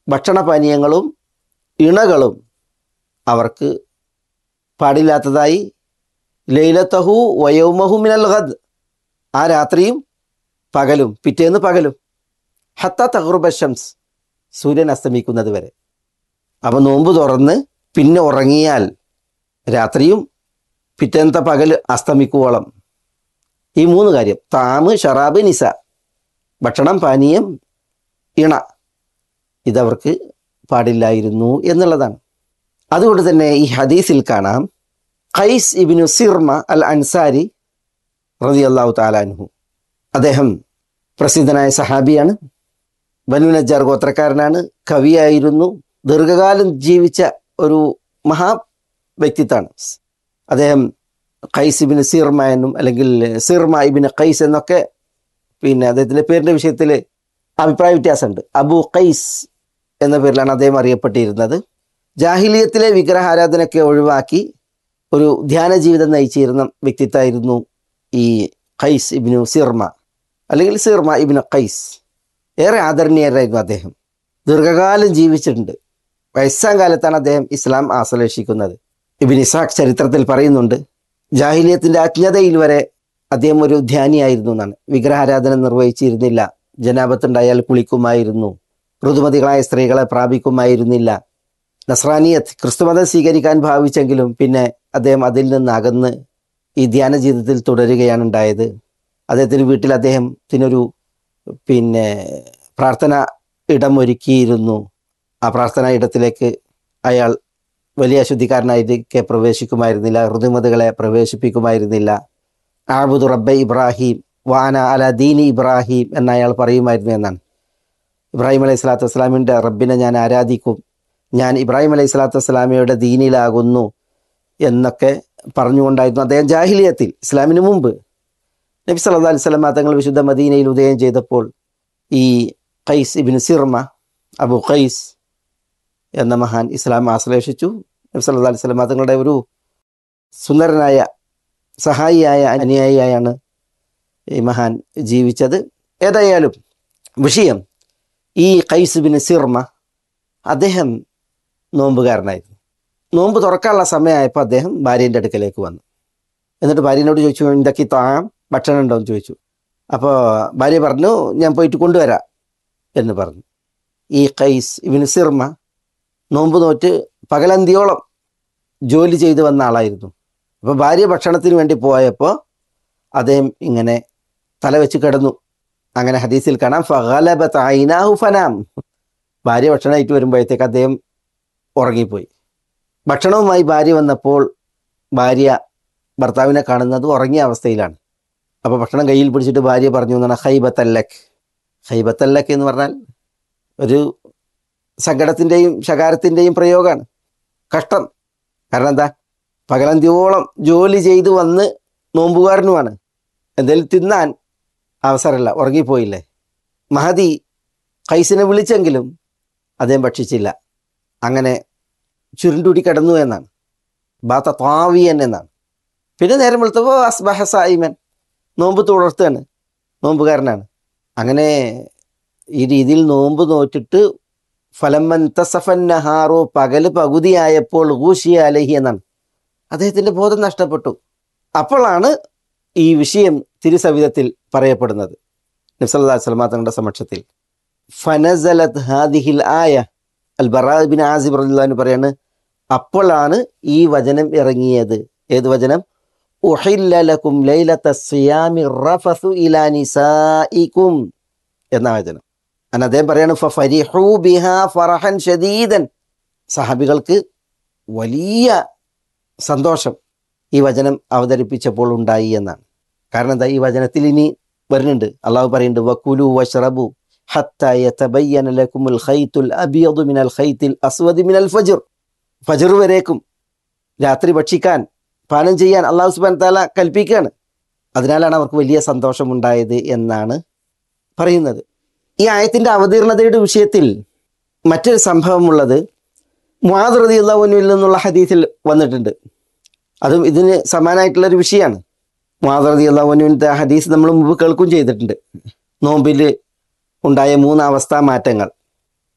ഭക്ഷണപാനീയങ്ങളും ഇണകളും അവർക്ക് പാടില്ലാത്തതായി ലൈലത്തഹു വയോമഹു മിനൽ ഗദ് ആ രാത്രിയും പകലും പിറ്റേന്ന് പകലും ഹത്ത തഹറുബ ഷംസ് സൂര്യൻ അസ്തമിക്കുന്നത് വരെ അപ്പം നോമ്പ് തുറന്ന് പിന്നെ ഉറങ്ങിയാൽ രാത്രിയും പിറ്റേന്നത്തെ പകൽ അസ്തമിക്കുവോളം ഈ മൂന്ന് കാര്യം താമ് ഷറാബ് നിസ ഭക്ഷണം പാനീയം ഇണ ഇതവർക്ക് പാടില്ലായിരുന്നു എന്നുള്ളതാണ് അതുകൊണ്ട് തന്നെ ഈ ഹദീസിൽ കാണാം ഖൈസ് ഇബിനു സിർമ അൽ അൻസാരി റതി അള്ളാഹു താലാൻഹു അദ്ദേഹം പ്രസിദ്ധനായ സഹാബിയാണ് ബനു നജ്ജാർ ഗോത്രക്കാരനാണ് കവിയായിരുന്നു ദീർഘകാലം ജീവിച്ച ഒരു മഹാ വ്യക്തിത്വമാണ് അദ്ദേഹം ഖൈസ് ഇബിന് സിർമ എന്നും അല്ലെങ്കിൽ സിർമ ഇബിന് ഖൈസ് എന്നൊക്കെ പിന്നെ അദ്ദേഹത്തിൻ്റെ പേരിൻ്റെ വിഷയത്തിൽ അഭിപ്രായ വ്യത്യാസമുണ്ട് അബു ഖൈസ് എന്ന പേരിലാണ് അദ്ദേഹം അറിയപ്പെട്ടിരുന്നത് ജാഹിലിയത്തിലെ വിഗ്രഹാരാധനയൊക്കെ ഒഴിവാക്കി ഒരു ധ്യാന ജീവിതം നയിച്ചിരുന്ന വ്യക്തിത്വമായിരുന്നു ഈ ഖൈസ് ഇബിനു സിർമ അല്ലെങ്കിൽ സിർമ ഇബിന് ഖൈസ് ഏറെ ആദരണീയരായിരുന്നു അദ്ദേഹം ദീർഘകാലം ജീവിച്ചിട്ടുണ്ട് വയസ്സാം കാലത്താണ് അദ്ദേഹം ഇസ്ലാം ആശ്ലേഷിക്കുന്നത് ഇബിൻ ഇസാഖ് ചരിത്രത്തിൽ പറയുന്നുണ്ട് ജാഹിലിയത്തിൻ്റെ അജ്ഞതയിൽ വരെ അദ്ദേഹം ഒരു ധ്യാനിയായിരുന്നു എന്നാണ് വിഗ്രഹാരാധന നിർവഹിച്ചിരുന്നില്ല ജനാപത്തുണ്ടായാൽ കുളിക്കുമായിരുന്നു ഋതുമതികളായ സ്ത്രീകളെ പ്രാപിക്കുമായിരുന്നില്ല നസ്രാനിയത്ത് ക്രിസ്തുമതം സ്വീകരിക്കാൻ ഭാവിച്ചെങ്കിലും പിന്നെ അദ്ദേഹം അതിൽ നിന്ന് അകന്ന് ഈ ധ്യാന ജീവിതത്തിൽ തുടരുകയാണ് ഉണ്ടായത് അദ്ദേഹത്തിന് വീട്ടിൽ അദ്ദേഹത്തിനൊരു പിന്നെ പ്രാർത്ഥന ഇടം ഒരുക്കിയിരുന്നു ആ പ്രാർത്ഥനാ ഇടത്തിലേക്ക് അയാൾ വലിയ അശുദ്ധിക്കാരനായിരിക്കെ പ്രവേശിക്കുമായിരുന്നില്ല ഋതുമതികളെ പ്രവേശിപ്പിക്കുമായിരുന്നില്ല ആബുദ് റബ്ബെ ഇബ്രാഹിം വാന അല ദീനി ഇബ്രാഹിം എന്ന് അയാൾ പറയുമായിരുന്നു എന്നാണ് ഇബ്രാഹിം അലൈഹി സ്വലാത്തു വസ്സലാമിൻ്റെ റബ്ബിനെ ഞാൻ ആരാധിക്കും ഞാൻ ഇബ്രാഹിം അലൈഹി സ്വലാത്തു വസ്സലാമയുടെ ദീനിലാകുന്നു എന്നൊക്കെ പറഞ്ഞുകൊണ്ടായിരുന്നു അദ്ദേഹം ജാഹിലിയത്തിൽ ഇസ്ലാമിന് മുമ്പ് നബി സല്ലല്ലാഹു അലൈഹി വസല്ലം തങ്ങൾ വിശുദ്ധ മദീനയിൽ ഉദയം ചെയ്തപ്പോൾ ഈ ഖൈസ് ഇബിൻ സിർമ അബു ഖൈസ് എന്ന മഹാൻ ഇസ്ലാം ആശ്ലേഷിച്ചു നബി സല്ലല്ലാഹു അലൈഹി വസല്ലം തങ്ങളുടെ ഒരു സുന്ദരനായ സഹായിയായ അനുയായിയായാണ് ഈ മഹാൻ ജീവിച്ചത് ഏതായാലും വിഷയം ഈ ഖൈസ് ബിൻ സിർമ അദ്ദേഹം നോമ്പുകാരനായിരുന്നു നോമ്പ് തുറക്കാനുള്ള സമയമായപ്പോൾ അദ്ദേഹം ഭാര്യേൻ്റെ അടുക്കലേക്ക് വന്നു എന്നിട്ട് ഭാര്യനോട് ചോദിച്ചു എന്തൊക്കെ താഴാം ഭക്ഷണം ഉണ്ടോ എന്ന് ചോദിച്ചു അപ്പോൾ ഭാര്യ പറഞ്ഞു ഞാൻ പോയിട്ട് കൊണ്ടുവരാം എന്ന് പറഞ്ഞു ഈ ഖൈസ് ഇബിൻ സിർമ നോമ്പ് നോറ്റ് പകലന്തിയോളം ജോലി ചെയ്തു വന്ന ആളായിരുന്നു അപ്പോൾ ഭാര്യ ഭക്ഷണത്തിന് വേണ്ടി പോയപ്പോൾ അദ്ദേഹം ഇങ്ങനെ തല വെച്ച് കിടന്നു അങ്ങനെ ഹദീസിൽ കാണാം ഫഗലബത്ത് ഐനാഹു ഫനാം ഭാര്യ ഭക്ഷണമായിട്ട് വരുമ്പോഴത്തേക്ക് അദ്ദേഹം ഉറങ്ങിപ്പോയി ഭക്ഷണവുമായി ഭാര്യ വന്നപ്പോൾ ഭാര്യ ഭർത്താവിനെ കാണുന്നത് ഉറങ്ങിയ അവസ്ഥയിലാണ് അപ്പോൾ ഭക്ഷണം കയ്യിൽ പിടിച്ചിട്ട് ഭാര്യ പറഞ്ഞു എന്നാണ് ഹൈബത്തല്ലക്ക് ഹൈബത്തല്ലക്ക് എന്ന് പറഞ്ഞാൽ ഒരു സങ്കടത്തിൻ്റെയും ശകാരത്തിൻ്റെയും പ്രയോഗമാണ് കഷ്ടം കാരണം എന്താ പകലന്തിയോളം ജോലി ചെയ്ത് വന്ന് നോമ്പുകാരനുമാണ് എന്തെങ്കിലും തിന്നാൻ അവസരമല്ല ഉറങ്ങിപ്പോയില്ലേ മഹതി ഖൈസിനെ വിളിച്ചെങ്കിലും അദ്ദേഹം ഭക്ഷിച്ചില്ല അങ്ങനെ ചുരുണ്ടുടി കിടന്നു എന്നാണ് ബാത്ത താവിയൻ എന്നാണ് പിന്നെ നേരം വെളുത്തപ്പോൾ അസ്ബഹ സായിമൻ നോമ്പ് തുടർത്തുകയാണ് നോമ്പുകാരനാണ് അങ്ങനെ ഈ രീതിയിൽ നോമ്പ് നോറ്റിട്ട് ഫലമ്മൻ തസഫൻ നഹാറോ പകല് പകുതിയായപ്പോൾ ഊഷിയ അലഹി എന്നാണ് അദ്ദേഹത്തിൻ്റെ ബോധം നഷ്ടപ്പെട്ടു അപ്പോഴാണ് ഈ വിഷയം തിരുസവിധത്തിൽ പറയപ്പെടുന്നത് നബ്സല്ലാ സ്വലമാ തങ്ങളുടെ സമക്ഷത്തിൽ ഫനസലത് ഹാദിഹിൽ ആയ അൽ ബറാബിൻ ആസിബ് റഹ്ലാന്ന് പറയാണ് അപ്പോഴാണ് ഈ വചനം ഇറങ്ങിയത് ഏത് വചനം ഉഹില്ലലക്കും ലൈലത്ത സിയാമി റഫസു ഇലാ നിസായിക്കും എന്ന വചനം അന്ന് അദ്ദേഹം പറയാണ് ഫരിഹു ബിഹ ഫറഹൻ ഷദീദൻ സഹാബികൾക്ക് വലിയ സന്തോഷം ഈ വചനം അവതരിപ്പിച്ചപ്പോൾ ഉണ്ടായി എന്നാണ് കാരണം എന്താ ഈ വചനത്തിൽ ഇനി വരുന്നുണ്ട് അള്ളാഹു പറയുന്നുണ്ട് വക്കുലു വഷ്റബു ഹത്ത യതബയ്യന ലക്കുമുൽ ഖൈത്തുൽ അബിയദു മിനൽ ഖൈത്തിൽ അസ്വദി മിനൽ ഫജ്ർ ഫജ്ർ വരേക്കും രാത്രി ഭക്ഷിക്കാൻ പാനം ചെയ്യാൻ അള്ളാഹു സുബാൻ താല കൽപ്പിക്കുകയാണ് അതിനാലാണ് അവർക്ക് വലിയ സന്തോഷമുണ്ടായത് എന്നാണ് പറയുന്നത് ഈ ആയത്തിൻ്റെ അവതീർണതയുടെ വിഷയത്തിൽ മറ്റൊരു സംഭവമുള്ളത് മുഹാദ് അള്ളാഹുനുവിൽ നിന്നുള്ള ഹദീസിൽ വന്നിട്ടുണ്ട് അതും ഇതിന് സമാനമായിട്ടുള്ളൊരു വിഷയമാണ് മുഹാദ് അള്ളാഹുനുവിൻ്റെ ഹദീസ് നമ്മൾ മുമ്പ് കേൾക്കുകയും ചെയ്തിട്ടുണ്ട് നോമ്പിൽ ഉണ്ടായ മൂന്ന് അവസ്ഥാ മാറ്റങ്ങൾ